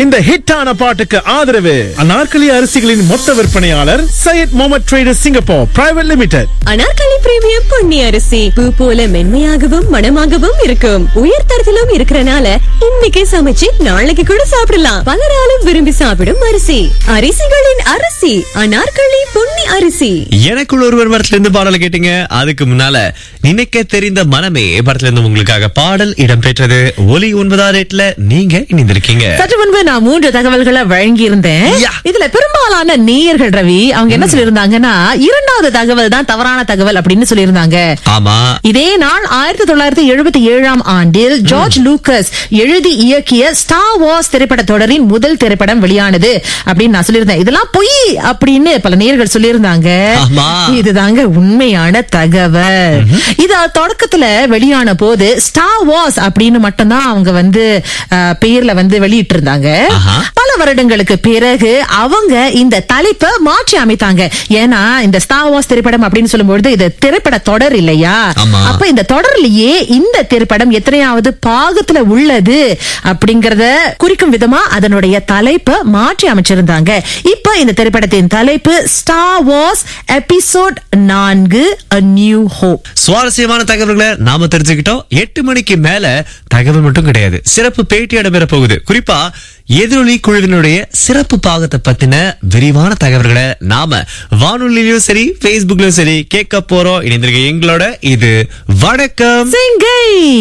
இந்த ஹிட்டான பாட்டுக்கு ஆதரவு அனார்கலி அரிசிகளின் மொத்த விற்பனையாளர் Syed Mohammed traders Singapore private limited Anarkali premium Ponni அரிசி பூ போல மென்மையாகவும் மணமாகவும் இருக்கும் உயர் தரத்திலும் இருக்கறனால இன்னைக்கு சமைச்சு நாளைக்கு கூட சாப்பிடலாம் பலராலும் விரும்பி சாப்பிடும் அரிசி அரிசிகளின் அரிசி அனார்கலி பொன்னி அரிசி எனக்குள்ள ஒருவர் படத்துல இருந்து பாடலை கேட்டீங்க அதுக்கு முன்னால நினைக்க தெரிந்த மனமே படத்துல இருந்து உங்களுக்காக பாடல் இடம்பெற்றது ஒலி ஒன்பதாம் ரேட்ல நீங்க இணைந்திருக்கீங்க சற்று முன்பு நான் மூன்று தகவல்களை வழங்கி இருந்தேன் யா. இதுல பெரும்பாலான நேயர்கள் ரவி அவங்க என்ன சொல்லியிருந்தாங்கன்னா இரண்டாவது தகவல் தான் தவறான தகவல் அப்படின்னு சொல்லியிருந்தாங்க ஆமா இதே நாள் ஆயிரத்தி தொள்ளாயிரத்தி எழுபத்தி ஏழாம் ஆண்டில் ஜார்ஜ் லூக்கஸ் எழுதி இயக்கிய ஸ்டார் வார்ஸ் திரைப்பட தொடரின் முதல் திரைப்படம் வெளியானது அப்படின்னு நான் சொல்லியிருந்தேன் இதெல்லாம் பொய் அப்படின்னு பல நேயர்கள் சொல்லியிருந்தாங்க ஆமா. இதுதாங்க உண்மையான தகவல் இது தொடக்கத்துல வெளியான போது ஸ்டார் வார்ஸ் அப்படின்னு மட்டும்தான் அவங்க வந்து அஹ், பெயர்ல வந்து வெளியிட்டு இருந்தாங்க ஆஹா. பல வருடங்களுக்கு பிறகு அவங்க இந்த தலைப்பை மாற்றி அமைத்தாங்க ஏன்னா இந்த ஸ்டார் வார்ஸ் திரைப்படம் அப்படின்னு சொல்லும்போது இது திரைப்பட தொடர் இல்லையா ஆமா. அப்ப இந்த தொடர்லயே இந்த திரைப்படம் எத்தனையாவது பாகத்துல உள்ளது அப்படிங்கறத குறிக்கும் விதமா அதனுடைய தலைப்பை மாற்றி அமைச்சிருந்தாங்க இப்ப இந்த திரைப்படத்தின் தலைப்பு ஸ்டார் வார்ஸ் எபிசோட் நான்கு A நியூ ஹோப் சுவாரஸ்யமான தகவல்களை நாம தெரிஞ்சுக்கிட்டோம் எட்டு மணிக்கு மேல தகவல் மட்டும் கிடையாது சிறப்பு பேட்டி இடம்பெற போகுது குறிப்பா எதிரொலி குழுவினுடைய சிறப்பு பாகத்தை பத்தின விரிவான தகவல்களை நாம வானொலியிலும் சரி Facebookலயும் சரி கேட்க போறோம் இணைந்திருக்க எங்களோட இது வணக்கம் சிங்கை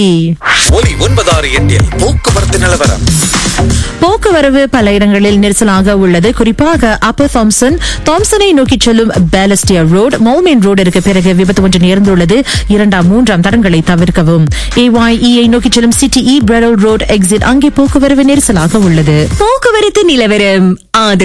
ஒலி ஒன்பதாறு எட்டில் போக்குவரத்து நிலவரம் போக்குவரவு பல இடங்களில் நெரிசலாக உள்ளது குறிப்பாக அப்பர் தாம்சன் தாம்சனை நோக்கி செல்லும் பேலஸ்டியா ரோடு மௌமென் ரோடிற்கு பிறகு விபத்து ஒன்று நேர்ந்துள்ளது இரண்டாம் மூன்றாம் தடங்களை தவிர்க்கவும் ஏஒய்இஐ நோக்கி செல்லும் சிட்டி இ பிரடல் ரோட் எக்ஸிட் அங்கே போக்குவரவு நெரிசலாக உள்ளது போக்குவரத்து நிலவரம் ஆதரவு